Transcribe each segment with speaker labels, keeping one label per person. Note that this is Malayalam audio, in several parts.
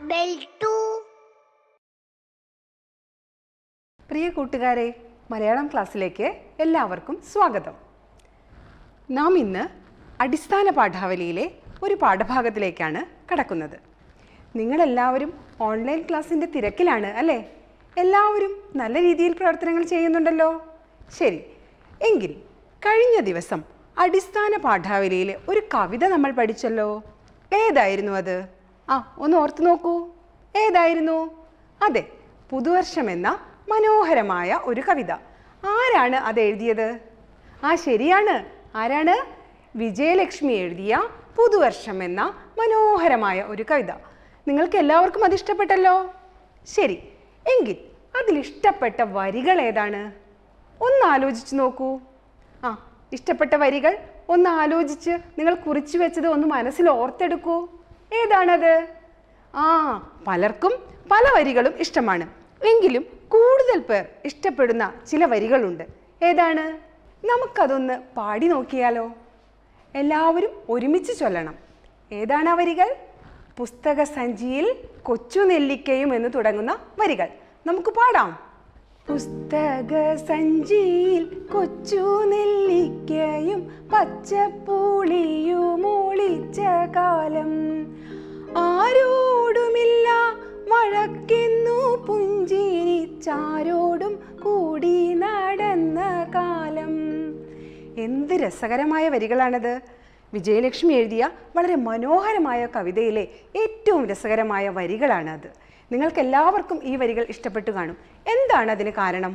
Speaker 1: bell too.
Speaker 2: പ്രിയ കൂട്ടുകാരെ മലയാളം ക്ലാസ്സിലേക്ക് എല്ലാവർക്കും സ്വാഗതം നാം ഇന്ന് അടിസ്ഥാന പാഠാവലിയിലെ ഒരു പാഠഭാഗത്തിലേക്കാണ് കടക്കുന്നത് നിങ്ങളെല്ലാവരും ഓൺലൈൻ ക്ലാസ്സിൻ്റെ തിരക്കിലാണ് അല്ലേ എല്ലാവരും നല്ല രീതിയിൽ പ്രവർത്തനങ്ങൾ ചെയ്യുന്നുണ്ടല്ലോ ശരി എങ്കിൽ കഴിഞ്ഞ ദിവസം അടിസ്ഥാന പാഠാവലിയിലെ ഒരു കവിത നമ്മൾ പഠിച്ചല്ലോ ഏതായിരുന്നു അത് ആ ഒന്ന് ഓർത്തു നോക്കൂ ഏതായിരുന്നു അതെ പുതുവർഷം എന്ന മനോഹരമായ ഒരു കവിത ആരാണ് അത് എഴുതിയത് ആ ശരിയാണ് ആരാണ് വിജയലക്ഷ്മി എഴുതിയ പുതുവർഷം എന്ന മനോഹരമായ ഒരു കവിത നിങ്ങൾക്ക് എല്ലാവർക്കും അത് ഇഷ്ടപ്പെട്ടല്ലോ ശരി എങ്കിൽ അതിലിഷ്ടപ്പെട്ട വരികൾ ഏതാണ് ഒന്ന് ആലോചിച്ച് നോക്കൂ ആ ഇഷ്ടപ്പെട്ട വരികൾ ഒന്ന് ആലോചിച്ച് നിങ്ങൾ കുറിച്ചു വെച്ചത് ഒന്ന് മനസ്സിൽ ഓർത്തെടുക്കൂ ഏതാണത് ആ പലർക്കും പല വരികളും ഇഷ്ടമാണ് എങ്കിലും കൂടുതൽ പേർ ഇഷ്ടപ്പെടുന്ന ചില വരികളുണ്ട് ഏതാണ് നമുക്കതൊന്ന് പാടി നോക്കിയാലോ എല്ലാവരും ഒരുമിച്ച് ചൊല്ലണം ഏതാണ് ആ വരികൾ പുസ്തക സഞ്ചിയിൽ കൊച്ചു നെല്ലിക്കയും എന്ന് തുടങ്ങുന്ന വരികൾ നമുക്ക് പാടാം പുസ്തക സഞ്ചിയിൽ കൊച്ചു നെല്ലിക്കയും പച്ചപ്പുളിയും ഒളിച്ച കാലം ആരോടുമില്ല വഴക്കെന്നു പുഞ്ചിരിച്ചാരോടും കൂടി നടന്ന കാലം എന്ത് രസകരമായ വരികളാണത് വിജയലക്ഷ്മി എഴുതിയ വളരെ മനോഹരമായ കവിതയിലെ ഏറ്റവും രസകരമായ വരികളാണത് നിങ്ങൾക്ക് എല്ലാവർക്കും ഈ വരികൾ ഇഷ്ടപ്പെട്ടു കാണും എന്താണ് അതിന് കാരണം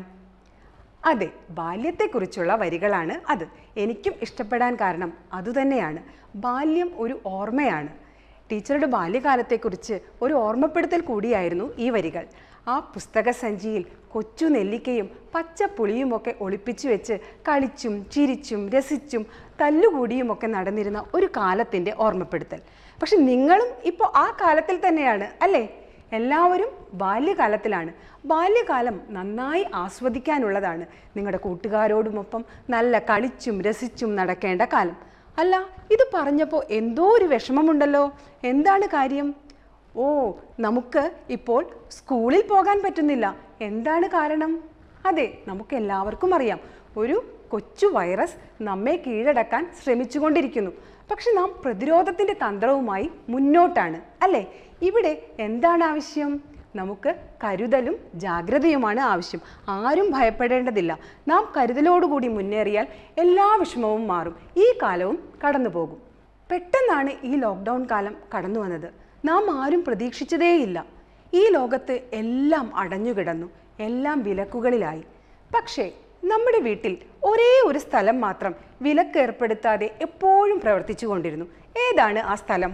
Speaker 2: അതെ ബാല്യത്തെക്കുറിച്ചുള്ള വരികളാണ് അത് എനിക്കും ഇഷ്ടപ്പെടാൻ കാരണം അതുതന്നെയാണ് ബാല്യം ഒരു ഓർമ്മയാണ് ടീച്ചറുടെ ബാല്യകാലത്തെക്കുറിച്ച് ഒരു ഓർമ്മപ്പെടുത്തൽ കൂടിയായിരുന്നു ഈ വരികൾ ആ പുസ്തക സഞ്ചിയിൽ കൊച്ചു നെല്ലിക്കയും പച്ചപ്പുളിയുമൊക്കെ ഒളിപ്പിച്ചു വെച്ച് കളിച്ചും ചിരിച്ചും രസിച്ചും തല്ലുകൂടിയുമൊക്കെ നടന്നിരുന്ന ഒരു കാലത്തിൻ്റെ ഓർമ്മപ്പെടുത്തൽ പക്ഷെ നിങ്ങളും ഇപ്പോൾ ആ കാലത്തിൽ തന്നെയാണ് അല്ലേ എല്ലാവരും ബാല്യകാലത്തിലാണ് ബാല്യകാലം നന്നായി ആസ്വദിക്കാനുള്ളതാണ് നിങ്ങളുടെ കൂട്ടുകാരോടുമൊപ്പം നല്ല കളിച്ചും രസിച്ചും നടക്കേണ്ട കാലം അല്ല ഇത് പറഞ്ഞപ്പോൾ എന്തോ ഒരു വിഷമമുണ്ടല്ലോ എന്താണ് കാര്യം ഓ നമുക്ക് ഇപ്പോൾ സ്കൂളിൽ പോകാൻ പറ്റുന്നില്ല എന്താണ് കാരണം അതെ നമുക്ക് എല്ലാവർക്കും അറിയാം ഒരു കൊച്ചു വൈറസ് നമ്മെ കീഴടക്കാൻ ശ്രമിച്ചുകൊണ്ടിരിക്കുന്നു പക്ഷെ നാം പ്രതിരോധത്തിൻ്റെ തന്ത്രവുമായി മുന്നോട്ടാണ് അല്ലേ ഇവിടെ എന്താണ് ആവശ്യം നമുക്ക് കരുതലും ജാഗ്രതയുമാണ് ആവശ്യം ആരും ഭയപ്പെടേണ്ടതില്ല നാം കരുതലോടുകൂടി മുന്നേറിയാൽ എല്ലാ വിഷമവും മാറും ഈ കാലവും കടന്നു പോകും പെട്ടെന്നാണ് ഈ ലോക്ക്ഡൗൺ കാലം കടന്നു വന്നത് നാം ആരും പ്രതീക്ഷിച്ചതേയില്ല ഈ ലോകത്ത് എല്ലാം അടഞ്ഞുകിടന്നു എല്ലാം വിലക്കുകളിലായി പക്ഷേ നമ്മുടെ വീട്ടിൽ ഒരേ ഒരു സ്ഥലം മാത്രം വിലക്ക് ഏർപ്പെടുത്താതെ എപ്പോഴും പ്രവർത്തിച്ചു കൊണ്ടിരുന്നു ഏതാണ് ആ സ്ഥലം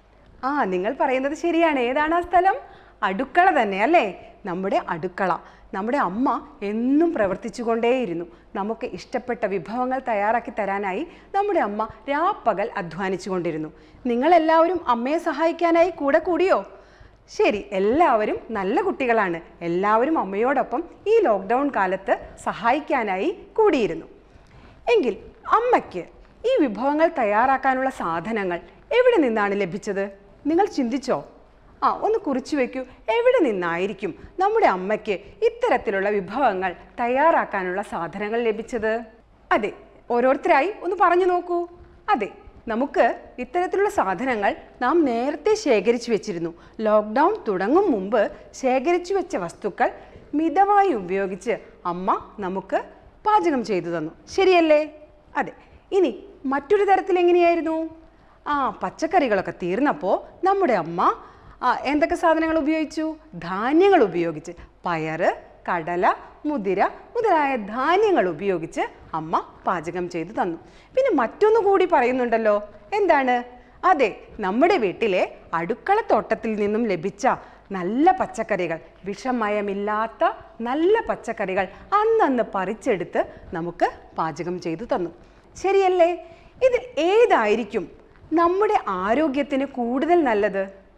Speaker 2: ആ നിങ്ങൾ പറയുന്നത് ശരിയാണ് ഏതാണ് ആ സ്ഥലം അടുക്കള തന്നെ അല്ലേ നമ്മുടെ അടുക്കള നമ്മുടെ അമ്മ എന്നും പ്രവർത്തിച്ചു കൊണ്ടേയിരുന്നു നമുക്ക് ഇഷ്ടപ്പെട്ട വിഭവങ്ങൾ തയ്യാറാക്കി തരാനായി നമ്മുടെ അമ്മ രാപ്പകൽ അധ്വാനിച്ചു കൊണ്ടിരുന്നു നിങ്ങളെല്ലാവരും അമ്മയെ സഹായിക്കാനായി കൂടെ കൂടിയോ ശരി എല്ലാവരും നല്ല കുട്ടികളാണ് എല്ലാവരും അമ്മയോടൊപ്പം ഈ ലോക്ക്ഡൗൺ കാലത്ത് സഹായിക്കാനായി കൂടിയിരുന്നു എങ്കിൽ അമ്മയ്ക്ക് ഈ വിഭവങ്ങൾ തയ്യാറാക്കാനുള്ള സാധനങ്ങൾ എവിടെ നിന്നാണ് ലഭിച്ചത് നിങ്ങൾ ചിന്തിച്ചോ ആ ഒന്ന് കുറിച്ചു വെക്കൂ എവിടെ നിന്നായിരിക്കും നമ്മുടെ അമ്മയ്ക്ക് ഇത്തരത്തിലുള്ള വിഭവങ്ങൾ തയ്യാറാക്കാനുള്ള സാധനങ്ങൾ ലഭിച്ചത് അതെ ഓരോരുത്തരായി ഒന്ന് പറഞ്ഞു നോക്കൂ അതെ നമുക്ക് ഇത്തരത്തിലുള്ള സാധനങ്ങൾ നാം നേരത്തെ ശേഖരിച്ചു വെച്ചിരുന്നു ലോക്ക്ഡൗൺ തുടങ്ങും മുമ്പ് ശേഖരിച്ചു വെച്ച വസ്തുക്കൾ മിതമായി ഉപയോഗിച്ച് അമ്മ നമുക്ക് പാചകം ചെയ്തു തന്നു ശരിയല്ലേ അതെ ഇനി മറ്റൊരു തരത്തിൽ എങ്ങനെയായിരുന്നു ആ പച്ചക്കറികളൊക്കെ തീർന്നപ്പോൾ നമ്മുടെ അമ്മ ആ എന്തൊക്കെ സാധനങ്ങൾ ഉപയോഗിച്ചു ധാന്യങ്ങൾ ഉപയോഗിച്ച് പയറ് കടല മുതിര മുതലായ ധാന്യങ്ങൾ ഉപയോഗിച്ച് അമ്മ പാചകം ചെയ്തു തന്നു പിന്നെ മറ്റൊന്നു കൂടി പറയുന്നുണ്ടല്ലോ എന്താണ് അതെ നമ്മുടെ വീട്ടിലെ അടുക്കളത്തോട്ടത്തിൽ നിന്നും ലഭിച്ച നല്ല പച്ചക്കറികൾ വിഷമയമില്ലാത്ത നല്ല പച്ചക്കറികൾ അന്നന്ന് പറിച്ചെടുത്ത് നമുക്ക് പാചകം ചെയ്തു തന്നു ശരിയല്ലേ ഇതിൽ ഏതായിരിക്കും നമ്മുടെ ആരോഗ്യത്തിന് കൂടുതൽ നല്ലത്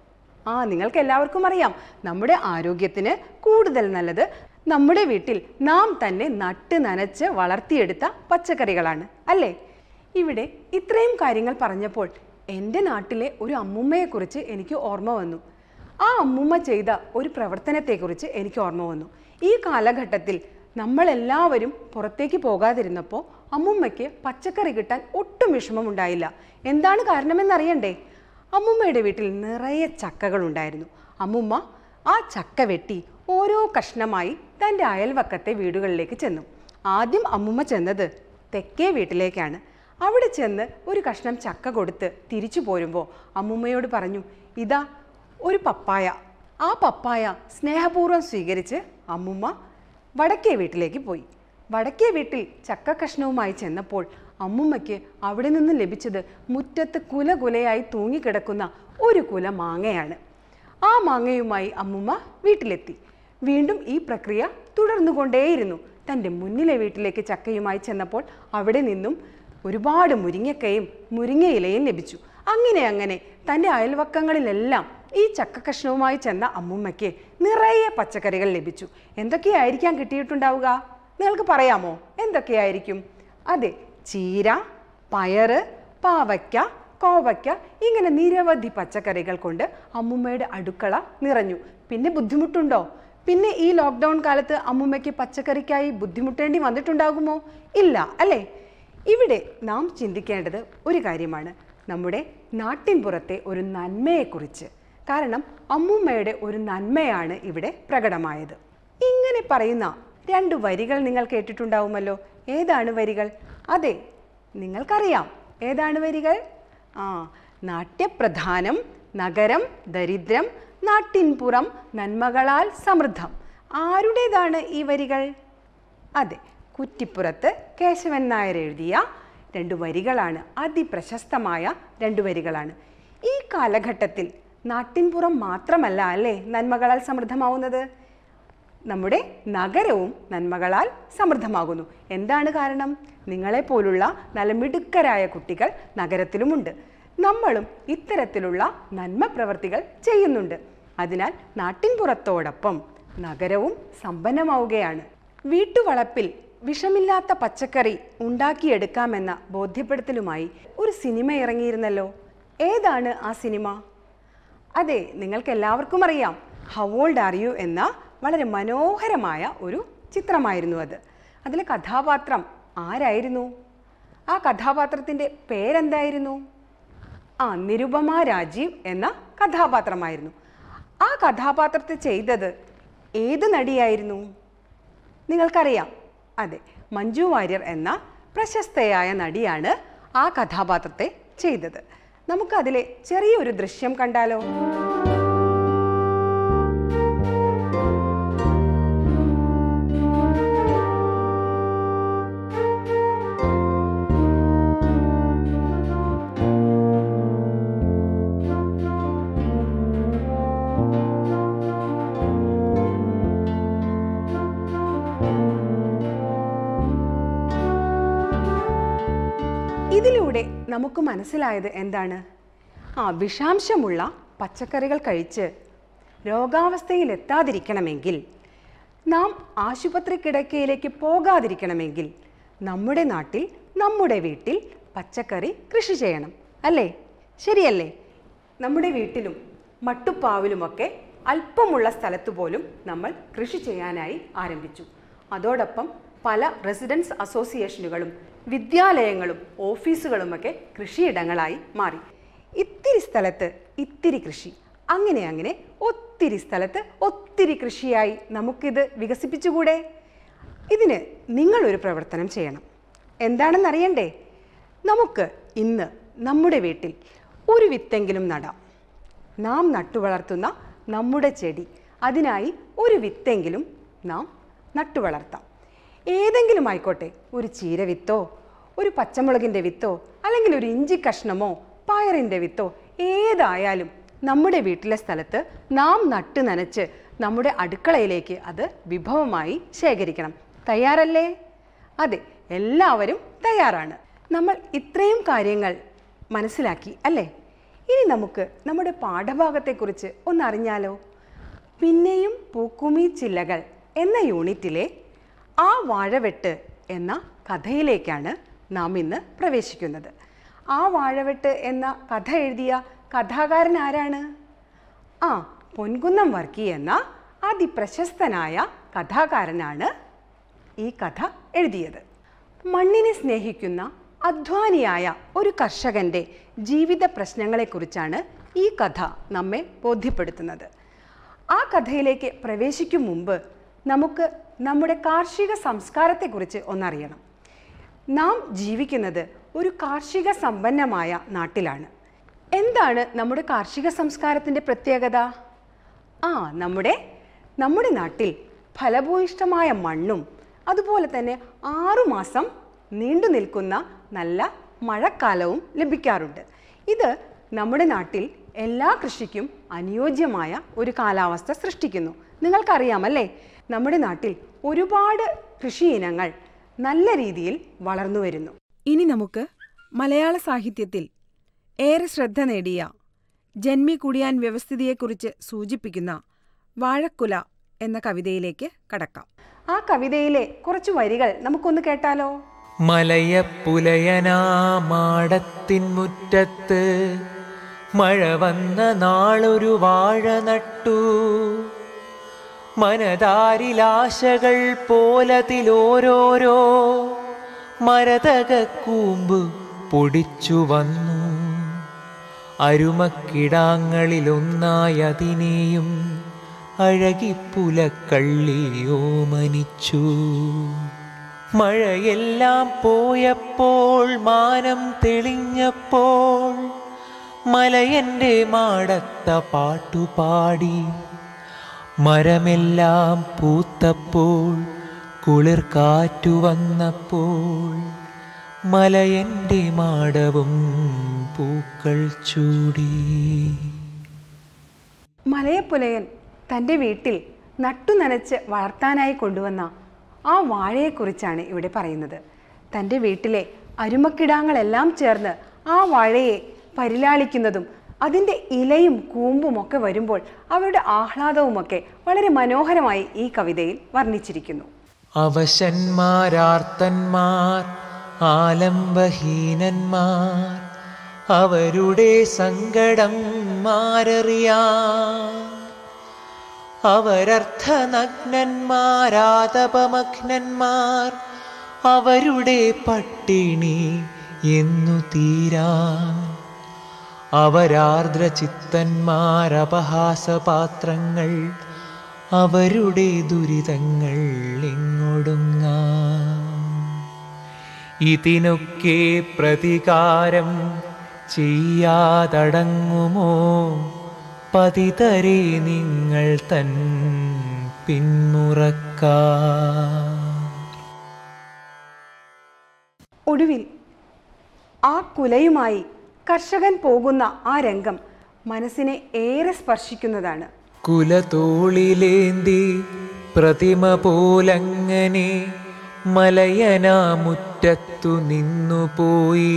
Speaker 2: ആ നിങ്ങൾക്ക് എല്ലാവർക്കും അറിയാം നമ്മുടെ ആരോഗ്യത്തിന് കൂടുതൽ നല്ലത് നമ്മുടെ വീട്ടിൽ നാം തന്നെ നട്ട് നനച്ച് വളർത്തിയെടുത്ത പച്ചക്കറികളാണ് അല്ലേ ഇവിടെ ഇത്രയും കാര്യങ്ങൾ പറഞ്ഞപ്പോൾ എൻ്റെ നാട്ടിലെ ഒരു അമ്മുമ്മയെക്കുറിച്ച് എനിക്ക് ഓർമ്മ വന്നു ആ അമ്മുമ്മ ചെയ്ത ഒരു പ്രവർത്തനത്തെക്കുറിച്ച് എനിക്ക് ഓർമ്മ വന്നു ഈ കാലഘട്ടത്തിൽ നമ്മളെല്ലാവരും പുറത്തേക്ക് പോകാതിരുന്നപ്പോൾ അമ്മുമ്മയ്ക്ക് പച്ചക്കറി കിട്ടാൻ ഒട്ടും വിഷമമുണ്ടായില്ല എന്താണ് കാരണമെന്നറിയണ്ടേ അമ്മുമ്മയുടെ വീട്ടിൽ നിറയെ ചക്കകളുണ്ടായിരുന്നു അമ്മുമ്മ ആ ചക്ക വെട്ടി ഓരോ കഷ്ണമായി തൻ്റെ അയൽവക്കത്തെ വീടുകളിലേക്ക് ചെന്നു ആദ്യം അമ്മുമ്മ ചെന്നത് തെക്കേ വീട്ടിലേക്കാണ് അവിടെ ചെന്ന് ഒരു കഷ്ണം ചക്ക കൊടുത്ത് തിരിച്ചു പോരുമ്പോൾ അമ്മുമ്മയോട് പറഞ്ഞു ഇതാ ഒരു പപ്പായ ആ പപ്പായ സ്നേഹപൂർവ്വം സ്വീകരിച്ച് അമ്മുമ്മ വടക്കേ വീട്ടിലേക്ക് പോയി വടക്കേ വീട്ടിൽ ചക്ക കഷ്ണവുമായി ചെന്നപ്പോൾ അമ്മുമ്മയ്ക്ക് അവിടെ നിന്ന് ലഭിച്ചത് മുറ്റത്ത് കുല കുലയായി തൂങ്ങിക്കിടക്കുന്ന ഒരു കുല മാങ്ങയാണ് ആ മാങ്ങയുമായി അമ്മുമ്മ വീട്ടിലെത്തി വീണ്ടും ഈ പ്രക്രിയ തുടർന്നുകൊണ്ടേയിരുന്നു തൻ്റെ മുന്നിലെ വീട്ടിലേക്ക് ചക്കയുമായി ചെന്നപ്പോൾ അവിടെ നിന്നും ഒരുപാട് മുരിങ്ങക്കയും മുരിങ്ങയിലയും ലഭിച്ചു അങ്ങനെ അങ്ങനെ തൻ്റെ അയൽവക്കങ്ങളിലെല്ലാം ഈ ചക്ക കഷ്ണവുമായി ചെന്ന അമ്മുമ്മയ്ക്ക് നിറയെ പച്ചക്കറികൾ ലഭിച്ചു എന്തൊക്കെയായിരിക്കാം കിട്ടിയിട്ടുണ്ടാവുക നിങ്ങൾക്ക് പറയാമോ എന്തൊക്കെയായിരിക്കും അതെ ചീര പയറ് പാവയ്ക്ക കോവയ്ക്ക ഇങ്ങനെ നിരവധി പച്ചക്കറികൾ കൊണ്ട് അമ്മുമ്മയുടെ അടുക്കള നിറഞ്ഞു പിന്നെ ബുദ്ധിമുട്ടുണ്ടോ പിന്നെ ഈ ലോക്ക്ഡൗൺ കാലത്ത് അമ്മുമ്മയ്ക്ക് പച്ചക്കറിക്കായി ബുദ്ധിമുട്ടേണ്ടി വന്നിട്ടുണ്ടാകുമോ ഇല്ല അല്ലേ ഇവിടെ നാം ചിന്തിക്കേണ്ടത് ഒരു കാര്യമാണ് നമ്മുടെ നാട്ടിൻപുറത്തെ ഒരു നന്മയെക്കുറിച്ച് കാരണം അമ്മുമ്മയുടെ ഒരു നന്മയാണ് ഇവിടെ പ്രകടമായത് ഇങ്ങനെ പറയുന്ന രണ്ട് വരികൾ നിങ്ങൾ കേട്ടിട്ടുണ്ടാവുമല്ലോ ഏതാണ് വരികൾ അതെ നിങ്ങൾക്കറിയാം ഏതാണ് വരികൾ ആ നാട്യപ്രധാനം നഗരം ദരിദ്രം നാട്ടിൻപുറം നന്മകളാൽ സമൃദ്ധം ആരുടേതാണ് ഈ വരികൾ അതെ കുറ്റിപ്പുറത്ത് കേശവൻ നായർ എഴുതിയ രണ്ട് വരികളാണ് അതിപ്രശസ്തമായ രണ്ട് വരികളാണ് ഈ കാലഘട്ടത്തിൽ നാട്ടിൻപുറം മാത്രമല്ല അല്ലേ നന്മകളാൽ സമൃദ്ധമാവുന്നത് നമ്മുടെ നഗരവും നന്മകളാൽ സമൃദ്ധമാകുന്നു എന്താണ് കാരണം നിങ്ങളെപ്പോലുള്ള നല്ല മിടുക്കരായ കുട്ടികൾ നഗരത്തിലുമുണ്ട് നമ്മളും ഇത്തരത്തിലുള്ള നന്മ പ്രവർത്തികൾ ചെയ്യുന്നുണ്ട് അതിനാൽ നാട്ടിൻപുറത്തോടൊപ്പം നഗരവും സമ്പന്നമാവുകയാണ് വീട്ടുവളപ്പിൽ വിഷമില്ലാത്ത പച്ചക്കറി ഉണ്ടാക്കിയെടുക്കാമെന്ന ബോധ്യപ്പെടുത്തലുമായി ഒരു സിനിമ ഇറങ്ങിയിരുന്നല്ലോ ഏതാണ് ആ സിനിമ അതെ നിങ്ങൾക്ക് എല്ലാവർക്കും അറിയാം ഹൗ ഓൾഡ് ആർ യു എന്ന വളരെ മനോഹരമായ ഒരു ചിത്രമായിരുന്നു അത് അതിലെ കഥാപാത്രം ആരായിരുന്നു ആ കഥാപാത്രത്തിൻ്റെ പേരെന്തായിരുന്നു ആ നിരുപമ രാജീവ് എന്ന കഥാപാത്രമായിരുന്നു ആ കഥാപാത്രത്തെ ചെയ്തത് ഏത് നടിയായിരുന്നു നിങ്ങൾക്കറിയാം അതെ മഞ്ജു വാര്യർ എന്ന പ്രശസ്തയായ നടിയാണ് ആ കഥാപാത്രത്തെ ചെയ്തത് നമുക്കതിലെ ചെറിയൊരു ദൃശ്യം കണ്ടാലോ ഇതിലൂടെ നമുക്ക് മനസ്സിലായത് എന്താണ് ആ വിഷാംശമുള്ള പച്ചക്കറികൾ കഴിച്ച് രോഗാവസ്ഥയിൽ എത്താതിരിക്കണമെങ്കിൽ നാം ആശുപത്രി കിടക്കയിലേക്ക് പോകാതിരിക്കണമെങ്കിൽ നമ്മുടെ നാട്ടിൽ നമ്മുടെ വീട്ടിൽ പച്ചക്കറി കൃഷി ചെയ്യണം അല്ലേ ശരിയല്ലേ നമ്മുടെ വീട്ടിലും മട്ടുപ്പാവിലുമൊക്കെ അല്പമുള്ള സ്ഥലത്ത് പോലും നമ്മൾ കൃഷി ചെയ്യാനായി ആരംഭിച്ചു അതോടൊപ്പം പല റെസിഡൻസ് അസോസിയേഷനുകളും വിദ്യാലയങ്ങളും ഓഫീസുകളുമൊക്കെ കൃഷിയിടങ്ങളായി മാറി ഇത്തിരി സ്ഥലത്ത് ഇത്തിരി കൃഷി അങ്ങനെ അങ്ങനെ ഒത്തിരി സ്ഥലത്ത് ഒത്തിരി കൃഷിയായി നമുക്കിത് വികസിപ്പിച്ചുകൂടെ ഇതിന് നിങ്ങളൊരു പ്രവർത്തനം ചെയ്യണം എന്താണെന്നറിയണ്ടേ നമുക്ക് ഇന്ന് നമ്മുടെ വീട്ടിൽ ഒരു വിത്തെങ്കിലും നടാം നാം നട്ടുവളർത്തുന്ന നമ്മുടെ ചെടി അതിനായി ഒരു വിത്തെങ്കിലും നാം നട്ടുവളർത്താം ഏതെങ്കിലും ആയിക്കോട്ടെ ഒരു ചീര വിത്തോ ഒരു പച്ചമുളകിൻ്റെ വിത്തോ അല്ലെങ്കിൽ ഒരു ഇഞ്ചി കഷ്ണമോ പയറിൻ്റെ വിത്തോ ഏതായാലും നമ്മുടെ വീട്ടിലെ സ്ഥലത്ത് നാം നട്ട് നനച്ച് നമ്മുടെ അടുക്കളയിലേക്ക് അത് വിഭവമായി ശേഖരിക്കണം തയ്യാറല്ലേ അതെ എല്ലാവരും തയ്യാറാണ് നമ്മൾ ഇത്രയും കാര്യങ്ങൾ മനസ്സിലാക്കി അല്ലേ ഇനി നമുക്ക് നമ്മുടെ പാഠഭാഗത്തെക്കുറിച്ച് ഒന്നറിഞ്ഞാലോ പിന്നെയും പൂക്കുമി ചില്ലകൾ എന്ന യൂണിറ്റിലെ ആ വാഴവെട്ട് എന്ന കഥയിലേക്കാണ് നാം ഇന്ന് പ്രവേശിക്കുന്നത് ആ വാഴവെട്ട് എന്ന കഥ എഴുതിയ കഥാകാരൻ ആരാണ് ആ പൊൻകുന്നം വർക്കി എന്ന അതിപ്രശസ്തനായ കഥാകാരനാണ് ഈ കഥ എഴുതിയത് മണ്ണിനെ സ്നേഹിക്കുന്ന അധ്വാനിയായ ഒരു കർഷകൻ്റെ ജീവിത പ്രശ്നങ്ങളെക്കുറിച്ചാണ് ഈ കഥ നമ്മെ ബോധ്യപ്പെടുത്തുന്നത് ആ കഥയിലേക്ക് പ്രവേശിക്കും മുമ്പ് നമുക്ക് നമ്മുടെ കാർഷിക സംസ്കാരത്തെക്കുറിച്ച് ഒന്നറിയണം നാം ജീവിക്കുന്നത് ഒരു കാർഷിക സമ്പന്നമായ നാട്ടിലാണ് എന്താണ് നമ്മുടെ കാർഷിക സംസ്കാരത്തിൻ്റെ പ്രത്യേകത ആ നമ്മുടെ നമ്മുടെ നാട്ടിൽ ഫലഭൂയിഷ്ടമായ മണ്ണും അതുപോലെ തന്നെ ആറുമാസം നീണ്ടു നിൽക്കുന്ന നല്ല മഴക്കാലവും ലഭിക്കാറുണ്ട് ഇത് നമ്മുടെ നാട്ടിൽ എല്ലാ കൃഷിക്കും അനുയോജ്യമായ ഒരു കാലാവസ്ഥ സൃഷ്ടിക്കുന്നു നിങ്ങൾക്കറിയാമല്ലേ നമ്മുടെ നാട്ടിൽ ഒരുപാട് കൃഷി ഇനങ്ങൾ നല്ല രീതിയിൽ വളർന്നു വരുന്നു ഇനി നമുക്ക് മലയാള സാഹിത്യത്തിൽ ഏറെ ശ്രദ്ധ നേടിയ ജന്മി കുടിയാൻ വ്യവസ്ഥിതിയെക്കുറിച്ച് സൂചിപ്പിക്കുന്ന വാഴക്കുല എന്ന കവിതയിലേക്ക് കടക്കാം ആ കവിതയിലെ കുറച്ച് വരികൾ നമുക്കൊന്ന് കേട്ടാലോ
Speaker 1: മലയപ്പുലയനാ മാടത്തിൻ മുറ്റത്ത് മഴ വന്ന നാളൊരു വാഴ നട്ടു മനതാരിലാശകൾ പോലതിലോരോരോ മരതകക്കൂമ്പ് പൊടിച്ചു വന്നു അരുമക്കിടാങ്ങളിലൊന്നായി അതിനെയും അഴകിപ്പുലക്കള്ളിയോ മനിച്ചു മഴയെല്ലാം പോയപ്പോൾ മാനം തെളിഞ്ഞപ്പോൾ മലയൻ്റെ മാടത്ത പാട്ടുപാടി മരമെല്ലാം പൂത്തപ്പോൾ കുളിർ കാറ്റു വന്നപ്പോൾ മലയൻ്റെ മാടവും പൂക്കൾ ചൂടി
Speaker 2: മലയപ്പുലയൻ തൻ്റെ വീട്ടിൽ നട്ടുനനച്ച് വളർത്താനായി കൊണ്ടുവന്ന ആ വാഴയെക്കുറിച്ചാണ് ഇവിടെ പറയുന്നത് തൻ്റെ വീട്ടിലെ അരുമക്കിടാങ്ങളെല്ലാം ചേർന്ന് ആ വാഴയെ പരിലാളിക്കുന്നതും അതിൻ്റെ ഇലയും കൂമ്പും ഒക്കെ വരുമ്പോൾ അവരുടെ ആഹ്ലാദവുമൊക്കെ വളരെ മനോഹരമായി ഈ കവിതയിൽ വർണ്ണിച്ചിരിക്കുന്നു
Speaker 1: അവശന്മാരാർത്തന്മാർ ആലംബഹീനന്മാർ അവരുടെ സങ്കടം മാരറിയാം അവരർത്ഥനഗ്നന്മാരാതപമഗ്നന്മാർ അവരുടെ പട്ടിണി എന്നു തീരാൻ അവരാർദ്ര ചിത്തന്മാരപഹാസപാത്രങ്ങൾ അവരുടെ ദുരിതങ്ങൾ എങ്ങൊടുങ്ങാം ഇതിനൊക്കെ പ്രതികാരം ചെയ്യാതടങ്ങുമോ പതിതരെ നിങ്ങൾ തൻ പിന്മുറക്കാ
Speaker 2: ഒടുവിൽ ആ കുലയുമായി കർഷകൻ പോകുന്ന ആ രംഗം മനസ്സിനെ ഏറെ സ്പർശിക്കുന്നതാണ്
Speaker 1: കുലതോളിലേന്തി പ്രതിമ പോലങ്ങനെ മലയനാ മുറ്റത്തു നിന്നുപോയി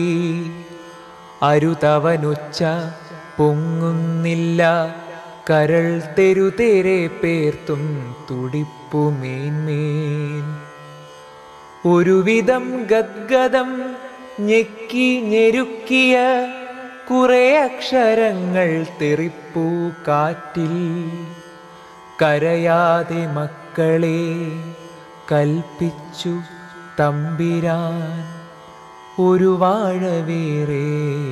Speaker 1: അരുതവനൊച്ച പൊങ്ങുന്നില്ല കരൾ തെരുതെരെ പേർത്തും തുടിപ്പുമേന്മേൽ ഒരുവിധം ഗദ്ഗതം ഞെക്കി ഞെരുക്കിയ കുറെ അക്ഷരങ്ങൾ തെറിപ്പൂ കാറ്റിൽ കരയാതെ മക്കളെ കൽപ്പിച്ചു തമ്പിരാൻ ഒരു വാഴ വേറെ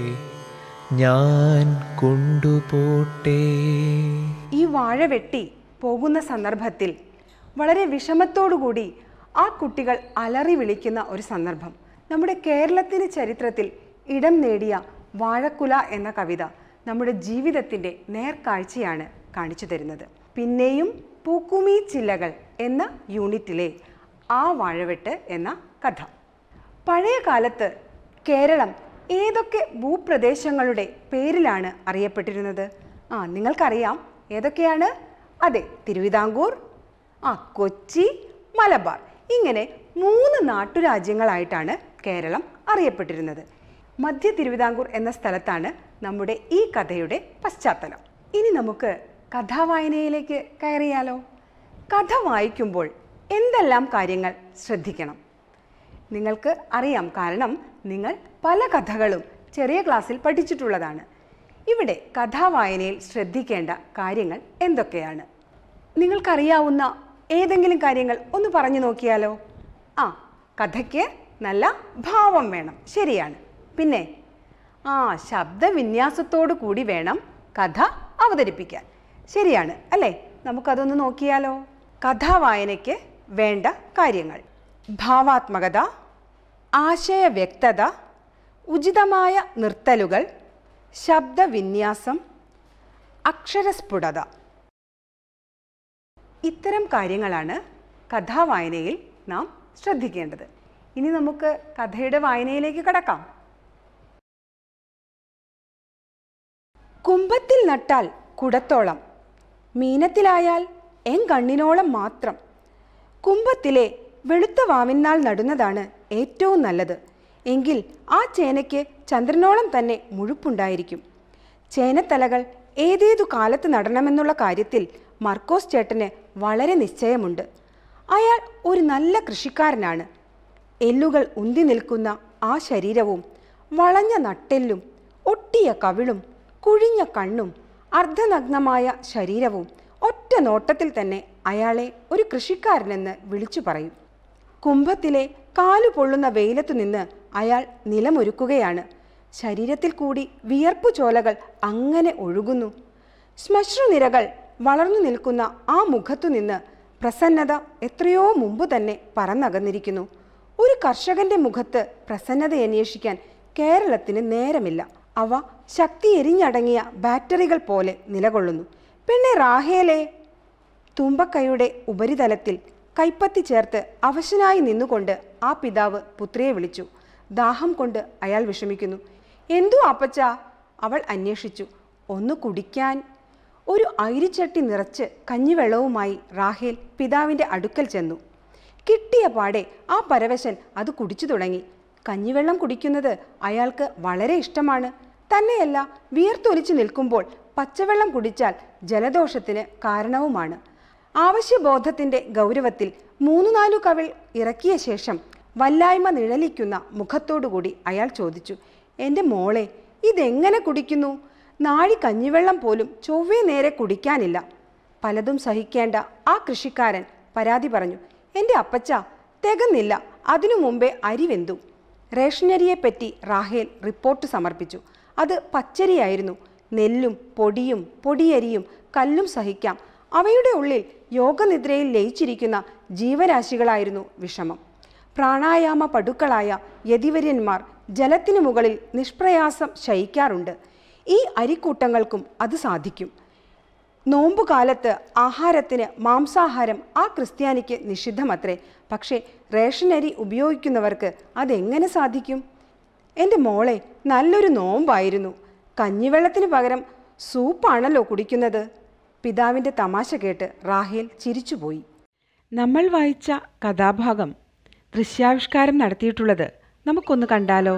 Speaker 1: ഞാൻ കൊണ്ടുപോട്ടെ
Speaker 2: ഈ വാഴ വെട്ടി പോകുന്ന സന്ദർഭത്തിൽ വളരെ വിഷമത്തോടുകൂടി ആ കുട്ടികൾ അലറി വിളിക്കുന്ന ഒരു സന്ദർഭം നമ്മുടെ കേരളത്തിന് ചരിത്രത്തിൽ ഇടം നേടിയ വാഴക്കുല എന്ന കവിത നമ്മുടെ ജീവിതത്തിൻ്റെ നേർക്കാഴ്ചയാണ് കാണിച്ചു തരുന്നത് പിന്നെയും പൂക്കുമീ ചില്ലകൾ എന്ന യൂണിറ്റിലെ ആ വാഴവെട്ട് എന്ന കഥ പഴയ കാലത്ത് കേരളം ഏതൊക്കെ ഭൂപ്രദേശങ്ങളുടെ പേരിലാണ് അറിയപ്പെട്ടിരുന്നത് ആ നിങ്ങൾക്കറിയാം ഏതൊക്കെയാണ് അതെ തിരുവിതാംകൂർ ആ കൊച്ചി മലബാർ ഇങ്ങനെ മൂന്ന് നാട്ടുരാജ്യങ്ങളായിട്ടാണ് കേരളം അറിയപ്പെട്ടിരുന്നത് മധ്യ തിരുവിതാംകൂർ എന്ന സ്ഥലത്താണ് നമ്മുടെ ഈ കഥയുടെ പശ്ചാത്തലം ഇനി നമുക്ക് കഥാവായനയിലേക്ക് കയറിയാലോ കഥ വായിക്കുമ്പോൾ എന്തെല്ലാം കാര്യങ്ങൾ ശ്രദ്ധിക്കണം നിങ്ങൾക്ക് അറിയാം കാരണം നിങ്ങൾ പല കഥകളും ചെറിയ ക്ലാസ്സിൽ പഠിച്ചിട്ടുള്ളതാണ് ഇവിടെ കഥാവായനയിൽ ശ്രദ്ധിക്കേണ്ട കാര്യങ്ങൾ എന്തൊക്കെയാണ് നിങ്ങൾക്കറിയാവുന്ന ഏതെങ്കിലും കാര്യങ്ങൾ ഒന്ന് പറഞ്ഞു നോക്കിയാലോ ആ കഥയ്ക്ക് നല്ല ഭാവം വേണം ശരിയാണ് പിന്നെ ആ ശബ്ദവിന്യാസത്തോടു കൂടി വേണം കഥ അവതരിപ്പിക്കാൻ ശരിയാണ് അല്ലേ നമുക്കതൊന്ന് നോക്കിയാലോ കഥാവായനയ്ക്ക് വേണ്ട കാര്യങ്ങൾ ഭാവാത്മകത ആശയവ്യക്തത ഉചിതമായ നിർത്തലുകൾ ശബ്ദവിന്യാസം അക്ഷരസ്ഫുടത ഇത്തരം കാര്യങ്ങളാണ് കഥാവായനയിൽ നാം ശ്രദ്ധിക്കേണ്ടത് ഇനി നമുക്ക് കഥയുടെ വായനയിലേക്ക് കടക്കാം കുംഭത്തിൽ നട്ടാൽ കുടത്തോളം മീനത്തിലായാൽ എൻ കണ്ണിനോളം മാത്രം കുംഭത്തിലെ വെളുത്ത വാവിനാൾ നടുന്നതാണ് ഏറ്റവും നല്ലത് എങ്കിൽ ആ ചേനയ്ക്ക് ചന്ദ്രനോളം തന്നെ മുഴുപ്പുണ്ടായിരിക്കും ചേനത്തലകൾ ഏതേതു കാലത്ത് നടണമെന്നുള്ള കാര്യത്തിൽ മർക്കോസ് ചേട്ടന് വളരെ നിശ്ചയമുണ്ട് അയാൾ ഒരു നല്ല കൃഷിക്കാരനാണ് എല്ലുകൾ ഉന്തി നിൽക്കുന്ന ആ ശരീരവും വളഞ്ഞ നട്ടെല്ലും ഒട്ടിയ കവിളും കുഴിഞ്ഞ കണ്ണും അർദ്ധനഗ്നമായ ശരീരവും ഒറ്റ നോട്ടത്തിൽ തന്നെ അയാളെ ഒരു കൃഷിക്കാരനെന്ന് വിളിച്ചു പറയും കുംഭത്തിലെ കാലു പൊള്ളുന്ന വെയിലത്തു നിന്ന് അയാൾ നിലമൊരുക്കുകയാണ് ശരീരത്തിൽ കൂടി വിയർപ്പു ചോലകൾ അങ്ങനെ ഒഴുകുന്നു ശ്മശ്രുനിരകൾ വളർന്നു നിൽക്കുന്ന ആ മുഖത്തു നിന്ന് പ്രസന്നത എത്രയോ മുമ്പ് തന്നെ പറന്നകന്നിരിക്കുന്നു ഒരു കർഷകന്റെ മുഖത്ത് പ്രസന്നത അന്വേഷിക്കാൻ കേരളത്തിന് നേരമില്ല അവ ശക്തി എരിഞ്ഞടങ്ങിയ ബാറ്ററികൾ പോലെ നിലകൊള്ളുന്നു പെണ്ണെ റാഹേലേ തുമ്പക്കൈയുടെ ഉപരിതലത്തിൽ കൈപ്പത്തി ചേർത്ത് അവശനായി നിന്നുകൊണ്ട് ആ പിതാവ് പുത്രിയെ വിളിച്ചു ദാഹം കൊണ്ട് അയാൾ വിഷമിക്കുന്നു എന്തു അപ്പച്ച അവൾ അന്വേഷിച്ചു ഒന്ന് കുടിക്കാൻ ഒരു അയിരിച്ചട്ടി നിറച്ച് കഞ്ഞിവെള്ളവുമായി റാഹേൽ പിതാവിൻ്റെ അടുക്കൽ ചെന്നു കിട്ടിയ പാടെ ആ പരവശൻ അത് കുടിച്ചു തുടങ്ങി കഞ്ഞിവെള്ളം കുടിക്കുന്നത് അയാൾക്ക് വളരെ ഇഷ്ടമാണ് തന്നെയല്ല വിയർത്തൊലിച്ചു നിൽക്കുമ്പോൾ പച്ചവെള്ളം കുടിച്ചാൽ ജലദോഷത്തിന് കാരണവുമാണ് ആവശ്യബോധത്തിന്റെ ഗൗരവത്തിൽ മൂന്നു നാലു കവിൾ ഇറക്കിയ ശേഷം വല്ലായ്മ നിഴലിക്കുന്ന മുഖത്തോടുകൂടി അയാൾ ചോദിച്ചു എൻ്റെ മോളെ ഇതെങ്ങനെ കുടിക്കുന്നു നാഴി കഞ്ഞിവെള്ളം പോലും ചൊവ്വേ നേരെ കുടിക്കാനില്ല പലതും സഹിക്കേണ്ട ആ കൃഷിക്കാരൻ പരാതി പറഞ്ഞു എൻ്റെ അപ്പച്ച തികന്നില്ല അതിനു മുമ്പേ അരി വെന്തു റേഷനരിയെപ്പറ്റി റാഹേൽ റിപ്പോർട്ട് സമർപ്പിച്ചു അത് പച്ചരിയായിരുന്നു നെല്ലും പൊടിയും പൊടിയരിയും കല്ലും സഹിക്കാം അവയുടെ ഉള്ളിൽ യോഗനിദ്രയിൽ ലയിച്ചിരിക്കുന്ന ജീവരാശികളായിരുന്നു വിഷമം പ്രാണായാമ പടുക്കളായ യതിവര്യന്മാർ ജലത്തിനു മുകളിൽ നിഷ്പ്രയാസം ശയിക്കാറുണ്ട് ഈ അരിക്കൂട്ടങ്ങൾക്കും അത് സാധിക്കും നോമ്പുകാലത്ത് ആഹാരത്തിന് മാംസാഹാരം ആ ക്രിസ്ത്യാനിക്ക് നിഷിദ്ധമത്രേ പക്ഷേ റേഷനരി ഉപയോഗിക്കുന്നവർക്ക് അതെങ്ങനെ സാധിക്കും എൻ്റെ മോളെ നല്ലൊരു നോമ്പായിരുന്നു കഞ്ഞിവെള്ളത്തിന് പകരം സൂപ്പാണല്ലോ കുടിക്കുന്നത് പിതാവിൻ്റെ തമാശ കേട്ട് റാഹേൽ ചിരിച്ചുപോയി
Speaker 3: നമ്മൾ വായിച്ച കഥാഭാഗം ദൃശ്യാവിഷ്കാരം നടത്തിയിട്ടുള്ളത് നമുക്കൊന്ന് കണ്ടാലോ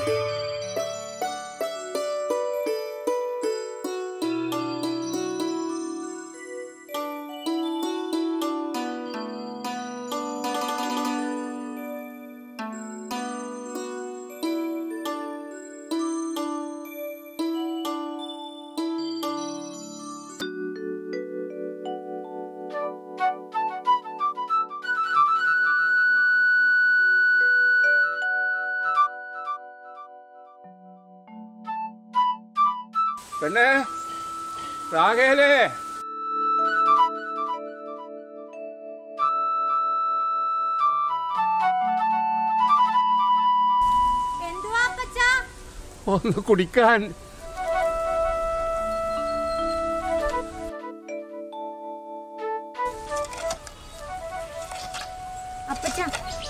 Speaker 4: പെണ്ണേ രാഗേലേ
Speaker 5: എന്തുവാ അപ്പച്ചാ
Speaker 4: ഒന്ന് കുടിക്കാൻ
Speaker 5: അപ്പച്ചാ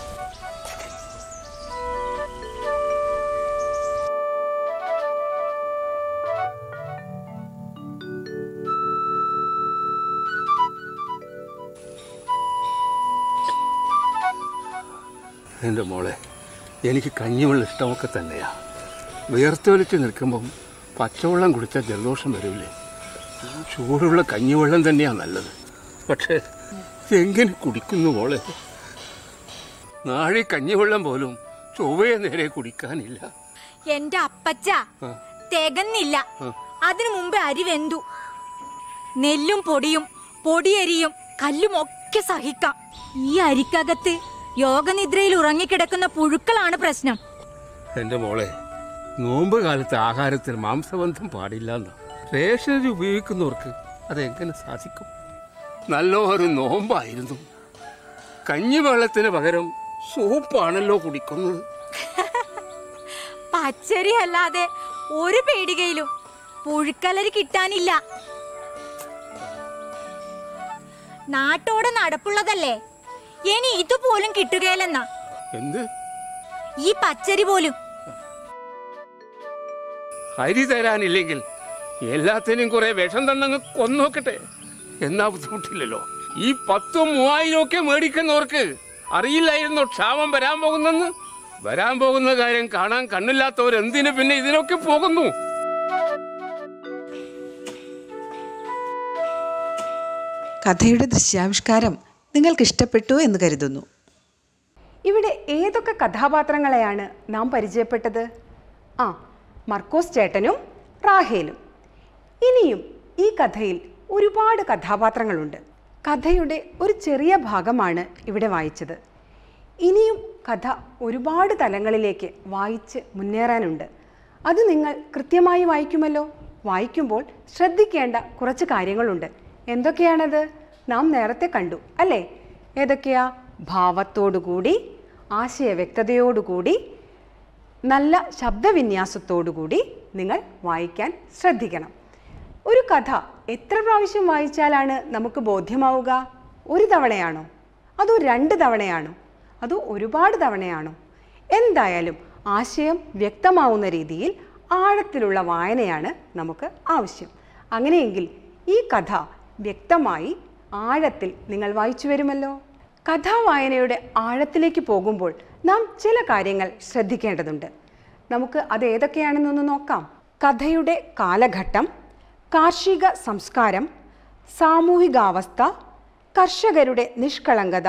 Speaker 4: എൻ്റെ മോളെ എനിക്ക് കഞ്ഞിവെള്ളം ഇഷ്ടമൊക്കെ തന്നെയാ വിയർത്തൊലിച്ച് നിൽക്കുമ്പം പച്ചവെള്ളം കുടിച്ചാൽ ജലദോഷം വരില്ലേ ചൂടുള്ള കഞ്ഞിവെള്ളം തന്നെയാണ് നല്ലത് പക്ഷേ എങ്ങനെ കുടിക്കുന്നു മോളെ നാഴി കഞ്ഞിവെള്ളം പോലും ചൊവ്വയെ നേരെ കുടിക്കാനില്ല
Speaker 5: എന്റെ അപ്പച്ച തികന്നില്ല അതിനു മുമ്പേ അരി വെന്തു നെല്ലും പൊടിയും പൊടിയരിയും കല്ലും ഒക്കെ സഹിക്കാം ഈ അരിക്കകത്ത് യോഗനിദ്രയിൽ ഉറങ്ങിക്കിടക്കുന്ന പുഴുക്കളാണ് പ്രശ്നം
Speaker 4: എൻ്റെ മോളെ നോമ്പ് കാലത്ത് ആഹാരത്തിൽ മാംസബന്ധം പാടില്ല എന്ന് റേഷനരി ഉപയോഗിക്കുന്നവർക്ക് അതെങ്ങനെ സാധിക്കും നല്ല ഒരു നോമ്പായിരുന്നു കഞ്ഞിവെള്ളത്തിന് പകരം സൂപ്പാണല്ലോ കുടിക്കുന്നത്
Speaker 5: പച്ചരി അല്ലാതെ ഒരു പീടികയിലും പുഴുക്കലരി കിട്ടാനില്ല നാട്ടോടെ നടപ്പുള്ളതല്ലേ ഇനി ഇതുപോലും കിട്ടുകയില്ലെന്നാ
Speaker 4: എന്ത്
Speaker 5: ഈ പച്ചരി പോലും
Speaker 4: അരി തരാനില്ലെങ്കിൽ എല്ലാത്തിനും കുറെ വിഷം തന്നങ്ങ് കൊന്നോക്കട്ടെ എന്നാ ബുദ്ധിമുട്ടില്ലല്ലോ ഈ പത്തും മൂവായിരം ഒക്കെ മേടിക്കുന്നവർക്ക് അറിയില്ലായിരുന്നോ ക്ഷാമം വരാൻ പോകുന്നെന്ന് വരാൻ പോകുന്ന കാര്യം കാണാൻ കണ്ണില്ലാത്തവർ എന്തിനു പിന്നെ ഇതിനൊക്കെ പോകുന്നു
Speaker 3: കഥയുടെ ദൃശ്യാവിഷ്കാരം നിങ്ങൾക്ക് ഇഷ്ടപ്പെട്ടു എന്ന് കരുതുന്നു
Speaker 2: ഇവിടെ ഏതൊക്കെ കഥാപാത്രങ്ങളെയാണ് നാം പരിചയപ്പെട്ടത് ആ മർക്കോസ് ചേട്ടനും റാഹേലും ഇനിയും ഈ കഥയിൽ ഒരുപാട് കഥാപാത്രങ്ങളുണ്ട് കഥയുടെ ഒരു ചെറിയ ഭാഗമാണ് ഇവിടെ വായിച്ചത് ഇനിയും കഥ ഒരുപാട് തലങ്ങളിലേക്ക് വായിച്ച് മുന്നേറാനുണ്ട് അത് നിങ്ങൾ കൃത്യമായി വായിക്കുമല്ലോ വായിക്കുമ്പോൾ ശ്രദ്ധിക്കേണ്ട കുറച്ച് കാര്യങ്ങളുണ്ട് എന്തൊക്കെയാണത് നാം നേരത്തെ കണ്ടു അല്ലേ ഏതൊക്കെയാ ഭാവത്തോടുകൂടി ആശയവ്യക്തതയോടുകൂടി നല്ല ശബ്ദവിന്യാസത്തോടുകൂടി നിങ്ങൾ വായിക്കാൻ ശ്രദ്ധിക്കണം ഒരു കഥ എത്ര പ്രാവശ്യം വായിച്ചാലാണ് നമുക്ക് ബോധ്യമാവുക ഒരു തവണയാണോ അതോ രണ്ട് തവണയാണോ അതോ ഒരുപാട് തവണയാണോ എന്തായാലും ആശയം വ്യക്തമാവുന്ന രീതിയിൽ ആഴത്തിലുള്ള വായനയാണ് നമുക്ക് ആവശ്യം അങ്ങനെയെങ്കിൽ ഈ കഥ വ്യക്തമായി ആഴത്തിൽ നിങ്ങൾ വായിച്ചു വരുമല്ലോ കഥാവായനയുടെ ആഴത്തിലേക്ക് പോകുമ്പോൾ നാം ചില കാര്യങ്ങൾ ശ്രദ്ധിക്കേണ്ടതുണ്ട് നമുക്ക് അത് ഏതൊക്കെയാണെന്നൊന്ന് നോക്കാം കഥയുടെ കാലഘട്ടം കാർഷിക സംസ്കാരം സാമൂഹികാവസ്ഥ കർഷകരുടെ നിഷ്കളങ്കത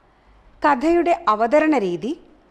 Speaker 2: കഥയുടെ അവതരണ രീതി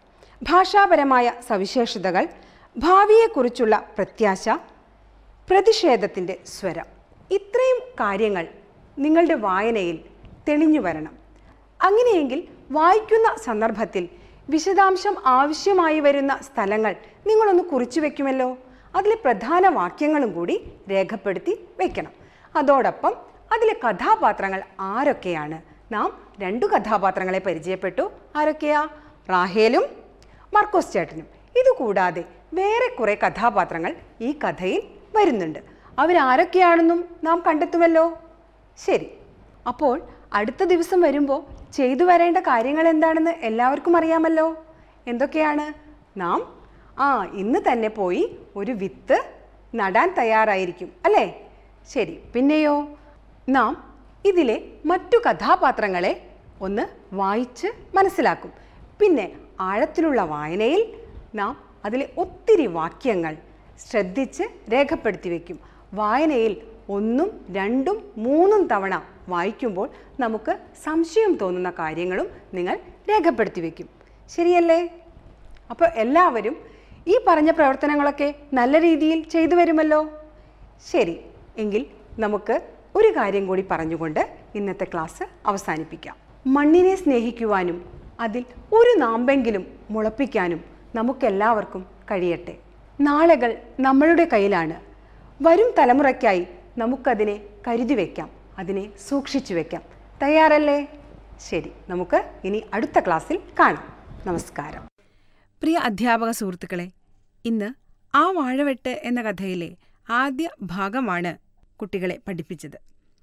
Speaker 2: ഭാഷാപരമായ സവിശേഷതകൾ ഭാവിയെക്കുറിച്ചുള്ള പ്രത്യാശ പ്രതിഷേധത്തിൻ്റെ സ്വരം ഇത്രയും കാര്യങ്ങൾ നിങ്ങളുടെ വായനയിൽ തെളിഞ്ഞു വരണം അങ്ങനെയെങ്കിൽ വായിക്കുന്ന സന്ദർഭത്തിൽ വിശദാംശം ആവശ്യമായി വരുന്ന സ്ഥലങ്ങൾ നിങ്ങളൊന്ന് കുറിച്ചു വെക്കുമല്ലോ അതിലെ പ്രധാന വാക്യങ്ങളും കൂടി രേഖപ്പെടുത്തി വെക്കണം അതോടൊപ്പം അതിലെ കഥാപാത്രങ്ങൾ ആരൊക്കെയാണ് നാം രണ്ടു കഥാപാത്രങ്ങളെ പരിചയപ്പെട്ടു ആരൊക്കെയാ റാഹേലും മർക്കോസ് ചേട്ടനും ഇതുകൂടാതെ വേറെ കുറെ കഥാപാത്രങ്ങൾ ഈ കഥയിൽ വരുന്നുണ്ട് അവരാരൊക്കെയാണെന്നും നാം കണ്ടെത്തുമല്ലോ ശരി അപ്പോൾ അടുത്ത ദിവസം വരുമ്പോൾ ചെയ്തു വരേണ്ട കാര്യങ്ങൾ എന്താണെന്ന് എല്ലാവർക്കും അറിയാമല്ലോ എന്തൊക്കെയാണ് നാം ആ ഇന്ന് തന്നെ പോയി ഒരു വിത്ത് നടാൻ തയ്യാറായിരിക്കും അല്ലേ ശരി പിന്നെയോ നാം ഇതിലെ മറ്റു കഥാപാത്രങ്ങളെ ഒന്ന് വായിച്ച് മനസ്സിലാക്കും പിന്നെ ആഴത്തിലുള്ള വായനയിൽ നാം അതിലെ ഒത്തിരി വാക്യങ്ങൾ ശ്രദ്ധിച്ച് രേഖപ്പെടുത്തി വയ്ക്കും വായനയിൽ ഒന്നും രണ്ടും മൂന്നും തവണ വായിക്കുമ്പോൾ നമുക്ക് സംശയം തോന്നുന്ന കാര്യങ്ങളും നിങ്ങൾ രേഖപ്പെടുത്തി വയ്ക്കും ശരിയല്ലേ അപ്പോൾ എല്ലാവരും ഈ പറഞ്ഞ പ്രവർത്തനങ്ങളൊക്കെ നല്ല രീതിയിൽ ചെയ്തു വരുമല്ലോ ശരി എങ്കിൽ നമുക്ക് ഒരു കാര്യം കൂടി പറഞ്ഞുകൊണ്ട് ഇന്നത്തെ ക്ലാസ് അവസാനിപ്പിക്കാം മണ്ണിനെ സ്നേഹിക്കുവാനും അതിൽ ഒരു നാമ്പെങ്കിലും മുളപ്പിക്കാനും നമുക്കെല്ലാവർക്കും കഴിയട്ടെ നാളുകൾ നമ്മളുടെ കയ്യിലാണ് വരും തലമുറയ്ക്കായി നമുക്കതിനെ കരുതി വയ്ക്കാം അതിനെ സൂക്ഷിച്ചു വയ്ക്കാം തയ്യാറല്ലേ ശരി നമുക്ക് ഇനി അടുത്ത ക്ലാസ്സിൽ കാണാം നമസ്കാരം
Speaker 3: പ്രിയ അധ്യാപക സുഹൃത്തുക്കളെ ഇന്ന് ആ വാഴവെട്ട് എന്ന കഥയിലെ ആദ്യ ഭാഗമാണ് കുട്ടികളെ പഠിപ്പിച്ചത്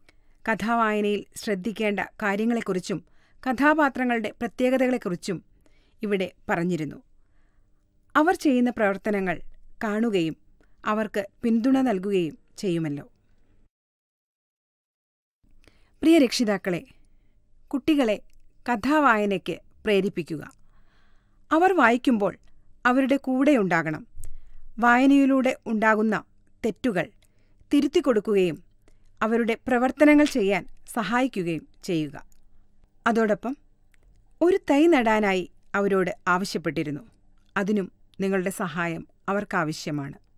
Speaker 3: കഥാവായനയിൽ ശ്രദ്ധിക്കേണ്ട കാര്യങ്ങളെക്കുറിച്ചും കഥാപാത്രങ്ങളുടെ പ്രത്യേകതകളെക്കുറിച്ചും ഇവിടെ പറഞ്ഞിരുന്നു അവർ ചെയ്യുന്ന പ്രവർത്തനങ്ങൾ കാണുകയും അവർക്ക് പിന്തുണ നൽകുകയും ചെയ്യുമല്ലോ പ്രിയ രക്ഷിതാക്കളെ കുട്ടികളെ കഥാവായനയ്ക്ക് പ്രേരിപ്പിക്കുക അവർ വായിക്കുമ്പോൾ അവരുടെ കൂടെയുണ്ടാകണം വായനയിലൂടെ ഉണ്ടാകുന്ന തെറ്റുകൾ തിരുത്തി കൊടുക്കുകയും അവരുടെ പ്രവർത്തനങ്ങൾ ചെയ്യാൻ സഹായിക്കുകയും ചെയ്യുക അതോടൊപ്പം ഒരു തൈ നടാനായി അവരോട് ആവശ്യപ്പെട്ടിരുന്നു അതിനും നിങ്ങളുടെ സഹായം അവർക്കാവശ്യമാണ്